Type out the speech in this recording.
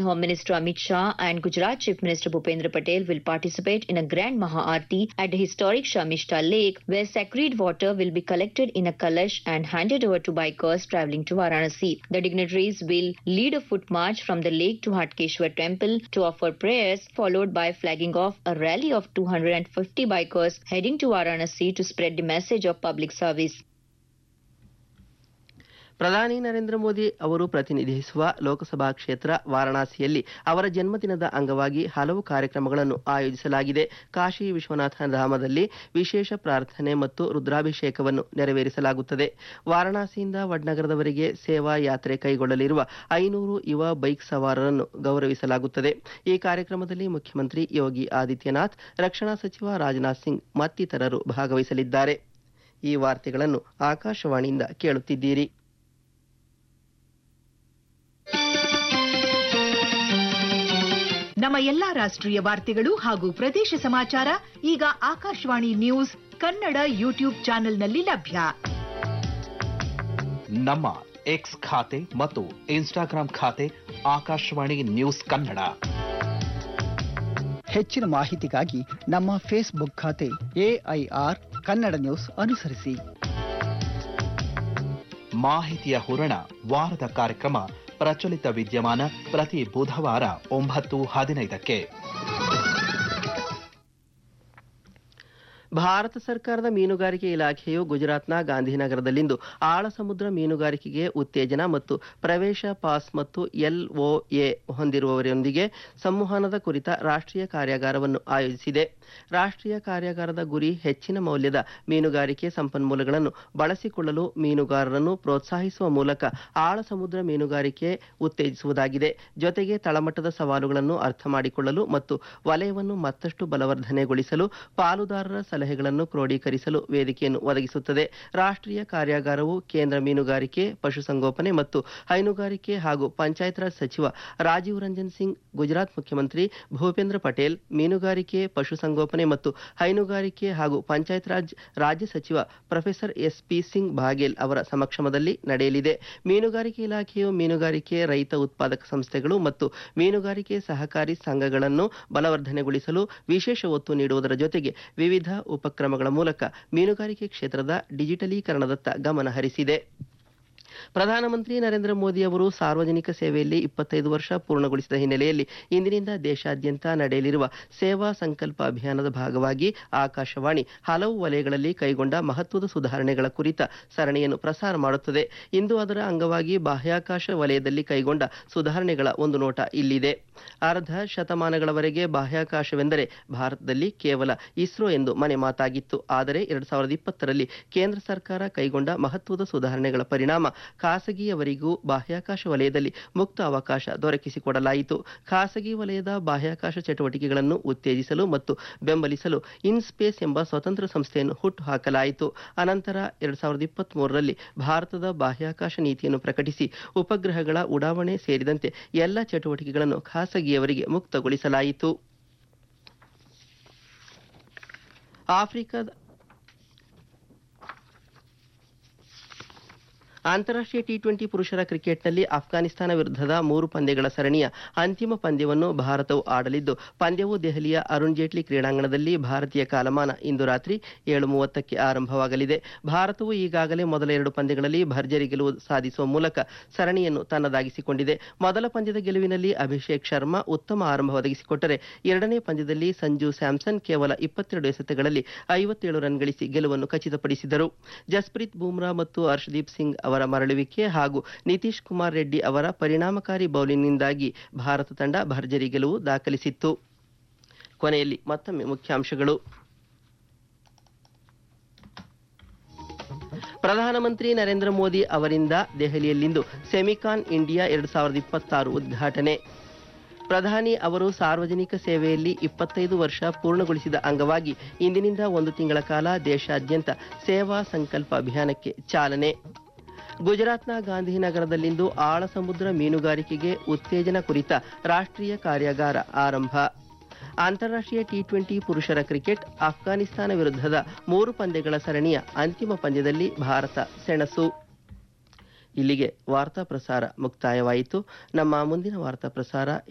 Home Minister Amit Shah and Gujarat Chief Minister Bhupendra Patel will participate in a grand Mahaarti at the historic Shamishta Lake, where sacred water will be collected in a kalash and handed over to bikers traveling to Varanasi. The dignitaries will lead a foot march from the lake to Hatkeshwar Temple to offer prayers, followed by flagging off a rally of 250 bikers heading to Varanasi to spread the message of public service. ಪ್ರಧಾನಿ ನರೇಂದ್ರ ಮೋದಿ ಅವರು ಪ್ರತಿನಿಧಿಸುವ ಲೋಕಸಭಾ ಕ್ಷೇತ್ರ ವಾರಣಾಸಿಯಲ್ಲಿ ಅವರ ಜನ್ಮದಿನದ ಅಂಗವಾಗಿ ಹಲವು ಕಾರ್ಯಕ್ರಮಗಳನ್ನು ಆಯೋಜಿಸಲಾಗಿದೆ ಕಾಶಿ ವಿಶ್ವನಾಥ ಧಾಮದಲ್ಲಿ ವಿಶೇಷ ಪ್ರಾರ್ಥನೆ ಮತ್ತು ರುದ್ರಾಭಿಷೇಕವನ್ನು ನೆರವೇರಿಸಲಾಗುತ್ತದೆ ವಾರಣಾಸಿಯಿಂದ ವಡ್ನಗರದವರೆಗೆ ಸೇವಾ ಯಾತ್ರೆ ಕೈಗೊಳ್ಳಲಿರುವ ಐನೂರು ಯುವ ಬೈಕ್ ಸವಾರರನ್ನು ಗೌರವಿಸಲಾಗುತ್ತದೆ ಈ ಕಾರ್ಯಕ್ರಮದಲ್ಲಿ ಮುಖ್ಯಮಂತ್ರಿ ಯೋಗಿ ಆದಿತ್ಯನಾಥ್ ರಕ್ಷಣಾ ಸಚಿವ ರಾಜನಾಥ್ ಸಿಂಗ್ ಮತ್ತಿತರರು ಭಾಗವಹಿಸಲಿದ್ದಾರೆ ಈ ವಾರ್ತೆಗಳನ್ನು ಆಕಾಶವಾಣಿಯಿಂದ ಕೇಳುತ್ತಿದ್ದೀರಿ ನಮ್ಮ ಎಲ್ಲಾ ರಾಷ್ಟ್ರೀಯ ವಾರ್ತೆಗಳು ಹಾಗೂ ಪ್ರದೇಶ ಸಮಾಚಾರ ಈಗ ಆಕಾಶವಾಣಿ ನ್ಯೂಸ್ ಕನ್ನಡ ಯೂಟ್ಯೂಬ್ ಚಾನೆಲ್ನಲ್ಲಿ ಲಭ್ಯ ನಮ್ಮ ಎಕ್ಸ್ ಖಾತೆ ಮತ್ತು ಇನ್ಸ್ಟಾಗ್ರಾಂ ಖಾತೆ ಆಕಾಶವಾಣಿ ನ್ಯೂಸ್ ಕನ್ನಡ ಹೆಚ್ಚಿನ ಮಾಹಿತಿಗಾಗಿ ನಮ್ಮ ಫೇಸ್ಬುಕ್ ಖಾತೆ ಎಐಆರ್ ಕನ್ನಡ ನ್ಯೂಸ್ ಅನುಸರಿಸಿ ಮಾಹಿತಿಯ ಹೂರಣ ವಾರದ ಕಾರ್ಯಕ್ರಮ ಪ್ರಚಲಿತ ವಿದ್ಯಮಾನ ಪ್ರತಿ ಬುಧವಾರ ಒಂಬತ್ತು ಹದಿನೈದಕ್ಕೆ ಭಾರತ ಸರ್ಕಾರದ ಮೀನುಗಾರಿಕೆ ಇಲಾಖೆಯು ಗುಜರಾತ್ನ ಗಾಂಧಿನಗರದಲ್ಲಿಂದು ಆಳ ಸಮುದ್ರ ಮೀನುಗಾರಿಕೆಗೆ ಉತ್ತೇಜನ ಮತ್ತು ಪ್ರವೇಶ ಪಾಸ್ ಮತ್ತು ಎಲ್ಒಎ ಹೊಂದಿರುವವರೊಂದಿಗೆ ಸಂವಹನದ ಕುರಿತ ರಾಷ್ಟ್ರೀಯ ಕಾರ್ಯಾಗಾರವನ್ನು ಆಯೋಜಿಸಿದೆ ರಾಷ್ಟ್ರೀಯ ಕಾರ್ಯಾಗಾರದ ಗುರಿ ಹೆಚ್ಚಿನ ಮೌಲ್ಯದ ಮೀನುಗಾರಿಕೆ ಸಂಪನ್ಮೂಲಗಳನ್ನು ಬಳಸಿಕೊಳ್ಳಲು ಮೀನುಗಾರರನ್ನು ಪ್ರೋತ್ಸಾಹಿಸುವ ಮೂಲಕ ಆಳ ಸಮುದ್ರ ಮೀನುಗಾರಿಕೆ ಉತ್ತೇಜಿಸುವುದಾಗಿದೆ ಜೊತೆಗೆ ತಳಮಟ್ಟದ ಸವಾಲುಗಳನ್ನು ಅರ್ಥ ಮಾಡಿಕೊಳ್ಳಲು ಮತ್ತು ವಲಯವನ್ನು ಮತ್ತಷ್ಟು ಬಲವರ್ಧನೆಗೊಳಿಸಲು ಪಾಲುದಾರರ ಸಲಹೆಗಳನ್ನು ಕ್ರೋಢೀಕರಿಸಲು ವೇದಿಕೆಯನ್ನು ಒದಗಿಸುತ್ತದೆ ರಾಷ್ಟ್ರೀಯ ಕಾರ್ಯಾಗಾರವು ಕೇಂದ್ರ ಮೀನುಗಾರಿಕೆ ಪಶುಸಂಗೋಪನೆ ಮತ್ತು ಹೈನುಗಾರಿಕೆ ಹಾಗೂ ಪಂಚಾಯತ್ ರಾಜ್ ಸಚಿವ ರಾಜೀವ್ ರಂಜನ್ ಸಿಂಗ್ ಗುಜರಾತ್ ಮುಖ್ಯಮಂತ್ರಿ ಭೂಪೇಂದ್ರ ಪಟೇಲ್ ಮೀನುಗಾರಿಕೆ ಪಶುಸಂಗೋಪನೆ ಮತ್ತು ಹೈನುಗಾರಿಕೆ ಹಾಗೂ ಪಂಚಾಯತ್ ರಾಜ್ ರಾಜ್ಯ ಸಚಿವ professor S P Singh Baghel ಅವರ ಸಮಕ್ಷಮದಲ್ಲಿ ನಡೆಯಲಿದೆ ಮೀನುಗಾರಿಕೆ ಇಲಾಖೆಯು ಮೀನುಗಾರಿಕೆ ರೈತ ಉತ್ಪಾದಕ ಸಂಸ್ಥೆಗಳು ಮತ್ತು ಮೀನುಗಾರಿಕೆ ಸಹಕಾರಿ ಸಂಘಗಳನ್ನು ಬಲವರ್ಧನೆಗೊಳಿಸಲು ವಿಶೇಷ ಒತ್ತು ನೀಡುವುದರ ಜೊತೆಗೆ ವಿವಿಧ ಉಪಕ್ರಮಗಳ ಮೂಲಕ ಮೀನುಗಾರಿಕೆ ಕ್ಷೇತ್ರದ ಡಿಜಿಟಲೀಕರಣದತ್ತ ಗಮನ ಹರಿಸಿದೆ ಪ್ರಧಾನಮಂತ್ರಿ ನರೇಂದ್ರ ಮೋದಿ ಅವರು ಸಾರ್ವಜನಿಕ ಸೇವೆಯಲ್ಲಿ ಇಪ್ಪತ್ತೈದು ವರ್ಷ ಪೂರ್ಣಗೊಳಿಸಿದ ಹಿನ್ನೆಲೆಯಲ್ಲಿ ಇಂದಿನಿಂದ ದೇಶಾದ್ಯಂತ ನಡೆಯಲಿರುವ ಸೇವಾ ಸಂಕಲ್ಪ ಅಭಿಯಾನದ ಭಾಗವಾಗಿ ಆಕಾಶವಾಣಿ ಹಲವು ವಲಯಗಳಲ್ಲಿ ಕೈಗೊಂಡ ಮಹತ್ವದ ಸುಧಾರಣೆಗಳ ಕುರಿತ ಸರಣಿಯನ್ನು ಪ್ರಸಾರ ಮಾಡುತ್ತದೆ ಇಂದು ಅದರ ಅಂಗವಾಗಿ ಬಾಹ್ಯಾಕಾಶ ವಲಯದಲ್ಲಿ ಕೈಗೊಂಡ ಸುಧಾರಣೆಗಳ ಒಂದು ನೋಟ ಇಲ್ಲಿದೆ ಅರ್ಧ ಶತಮಾನಗಳವರೆಗೆ ಬಾಹ್ಯಾಕಾಶವೆಂದರೆ ಭಾರತದಲ್ಲಿ ಕೇವಲ ಇಸ್ರೋ ಎಂದು ಮನೆ ಮಾತಾಗಿತ್ತು ಆದರೆ ಎರಡ್ ಸಾವಿರದ ಇಪ್ಪತ್ತರಲ್ಲಿ ಕೇಂದ್ರ ಸರ್ಕಾರ ಕೈಗೊಂಡ ಮಹತ್ವದ ಸುಧಾರಣೆಗಳ ಪರಿಣಾಮ ಖಾಸಗಿಯವರಿಗೂ ಬಾಹ್ಯಾಕಾಶ ವಲಯದಲ್ಲಿ ಮುಕ್ತ ಅವಕಾಶ ದೊರಕಿಸಿಕೊಡಲಾಯಿತು ಖಾಸಗಿ ವಲಯದ ಬಾಹ್ಯಾಕಾಶ ಚಟುವಟಿಕೆಗಳನ್ನು ಉತ್ತೇಜಿಸಲು ಮತ್ತು ಬೆಂಬಲಿಸಲು ಇನ್ಸ್ಪೇಸ್ ಎಂಬ ಸ್ವತಂತ್ರ ಸಂಸ್ಥೆಯನ್ನು ಹುಟ್ಟುಹಾಕಲಾಯಿತು ಅನಂತರ ಎರಡ್ ಸಾವಿರದ ಇಪ್ಪತ್ತ್ ಮೂರರಲ್ಲಿ ಭಾರತದ ಬಾಹ್ಯಾಕಾಶ ನೀತಿಯನ್ನು ಪ್ರಕಟಿಸಿ ಉಪಗ್ರಹಗಳ ಉಡಾವಣೆ ಸೇರಿದಂತೆ ಎಲ್ಲ ಚಟುವಟಿಕೆಗಳನ್ನು ಖಾಸಗಿಯವರಿಗೆ ಮುಕ್ತಗೊಳಿಸಲಾಯಿತು ಆಫ್ರಿಕಾದ ಅಂತಾರಾಷ್ಟ್ರೀಯ ಟಿ ಟ್ವೆಂಟಿ ಪುರುಷರ ಕ್ರಿಕೆಟ್ನಲ್ಲಿ ಅಫ್ಘಾನಿಸ್ತಾನ ವಿರುದ್ಧದ ಮೂರು ಪಂದ್ಯಗಳ ಸರಣಿಯ ಅಂತಿಮ ಪಂದ್ಯವನ್ನು ಭಾರತವು ಆಡಲಿದ್ದು ಪಂದ್ಯವು ದೆಹಲಿಯ ಅರುಣ್ ಜೇಟ್ಲಿ ಕ್ರೀಡಾಂಗಣದಲ್ಲಿ ಭಾರತೀಯ ಕಾಲಮಾನ ಇಂದು ರಾತ್ರಿ ಏಳು ಮೂವತ್ತಕ್ಕೆ ಆರಂಭವಾಗಲಿದೆ ಭಾರತವು ಈಗಾಗಲೇ ಮೊದಲ ಎರಡು ಪಂದ್ಯಗಳಲ್ಲಿ ಭರ್ಜರಿ ಗೆಲುವು ಸಾಧಿಸುವ ಮೂಲಕ ಸರಣಿಯನ್ನು ತನ್ನದಾಗಿಸಿಕೊಂಡಿದೆ ಮೊದಲ ಪಂದ್ಯದ ಗೆಲುವಿನಲ್ಲಿ ಅಭಿಷೇಕ್ ಶರ್ಮಾ ಉತ್ತಮ ಆರಂಭ ಒದಗಿಸಿಕೊಟ್ಟರೆ ಎರಡನೇ ಪಂದ್ಯದಲ್ಲಿ ಸಂಜು ಸ್ಯಾಮ್ಸನ್ ಕೇವಲ ಇಪ್ಪತ್ತೆರಡು ಎಸೆತಗಳಲ್ಲಿ ಐವತ್ತೇಳು ರನ್ ಗಳಿಸಿ ಗೆಲುವನ್ನು ಖಚಿತಪಡಿಸಿದರು ಜಸ್ಪ್ರೀತ್ ಬೂಮ್ರಾ ಮತ್ತು ಹರ್ಷದೀಪ್ ಸಿಂಗ್ ಅವರ ಮರಳುವಿಕೆ ಹಾಗೂ ನಿತೀಶ್ ಕುಮಾರ್ ರೆಡ್ಡಿ ಅವರ ಪರಿಣಾಮಕಾರಿ ಬೌಲಿಂಗ್ನಿಂದಾಗಿ ಭಾರತ ತಂಡ ಭರ್ಜರಿ ಗೆಲುವು ದಾಖಲಿಸಿತ್ತು ಕೊನೆಯಲ್ಲಿ ಮತ್ತೊಮ್ಮೆ ಮುಖ್ಯಾಂಶಗಳು ಪ್ರಧಾನಮಂತ್ರಿ ನರೇಂದ್ರ ಮೋದಿ ಅವರಿಂದ ದೆಹಲಿಯಲ್ಲಿಂದು ಸೆಮಿಕಾನ್ ಇಂಡಿಯಾ ಎರಡು ಸಾವಿರದ ಇಪ್ಪತ್ತಾರು ಉದ್ಘಾಟನೆ ಪ್ರಧಾನಿ ಅವರು ಸಾರ್ವಜನಿಕ ಸೇವೆಯಲ್ಲಿ ಇಪ್ಪತ್ತೈದು ವರ್ಷ ಪೂರ್ಣಗೊಳಿಸಿದ ಅಂಗವಾಗಿ ಇಂದಿನಿಂದ ಒಂದು ತಿಂಗಳ ಕಾಲ ದೇಶಾದ್ಯಂತ ಸೇವಾ ಸಂಕಲ್ಪ ಅಭಿಯಾನಕ್ಕೆ ಚಾಲನೆ ಗುಜರಾತ್ನ ಗಾಂಧಿನಗರದಲ್ಲಿಂದು ಆಳ ಸಮುದ್ರ ಮೀನುಗಾರಿಕೆಗೆ ಉತ್ತೇಜನ ಕುರಿತ ರಾಷ್ಟ್ರೀಯ ಕಾರ್ಯಾಗಾರ ಆರಂಭ ಅಂತಾರಾಷ್ಟ್ರೀಯ ಟಿ ಟ್ವೆಂಟಿ ಪುರುಷರ ಕ್ರಿಕೆಟ್ ಅಫ್ಘಾನಿಸ್ತಾನ ವಿರುದ್ಧದ ಮೂರು ಪಂದ್ಯಗಳ ಸರಣಿಯ ಅಂತಿಮ ಪಂದ್ಯದಲ್ಲಿ ಭಾರತ ಸೆಣಸು ಇಲ್ಲಿಗೆ ವಾರ್ತಾ ಪ್ರಸಾರ ಮುಕ್ತಾಯವಾಯಿತು ನಮ್ಮ ಮುಂದಿನ ವಾರ್ತಾ ಪ್ರಸಾರ